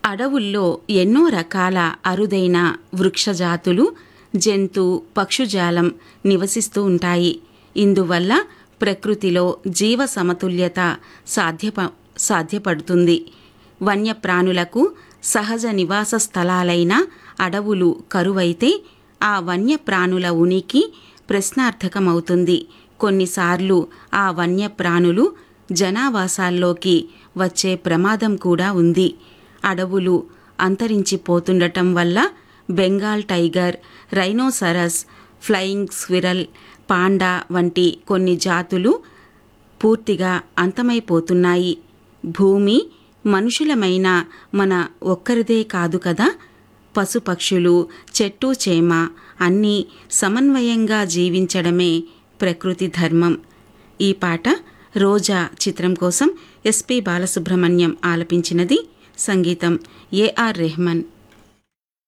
అడవుల్లో ఎన్నో రకాల అరుదైన వృక్షజాతులు జంతు పక్షుజాలం నివసిస్తూ ఉంటాయి ఇందువల్ల ప్రకృతిలో జీవ సమతుల్యత సాధ్యప సాధ్యపడుతుంది వన్యప్రాణులకు సహజ నివాస స్థలాలైన అడవులు కరువైతే ఆ వన్యప్రాణుల ఉనికి ప్రశ్నార్థకమవుతుంది కొన్నిసార్లు ఆ వన్యప్రాణులు జనావాసాల్లోకి వచ్చే ప్రమాదం కూడా ఉంది అడవులు అంతరించిపోతుండటం వల్ల Bengal tiger rhinoceros flying squirrel panda వంటి కొన్ని జాతులు పూర్తిగా అంతమైపోతున్నాయి భూమి మనుషులమైన మన ఒక్కరిదే కాదు కదా పశుపక్షులు చెట్టు చేమ అన్నీ సమన్వయంగా జీవించడమే ప్రకృతి ధర్మం ఈ పాట రోజా చిత్రం కోసం ఎస్పి బాలసుబ్రహ్మణ్యం ఆలపించినది సంగీతం ఏఆర్ రెహమాన్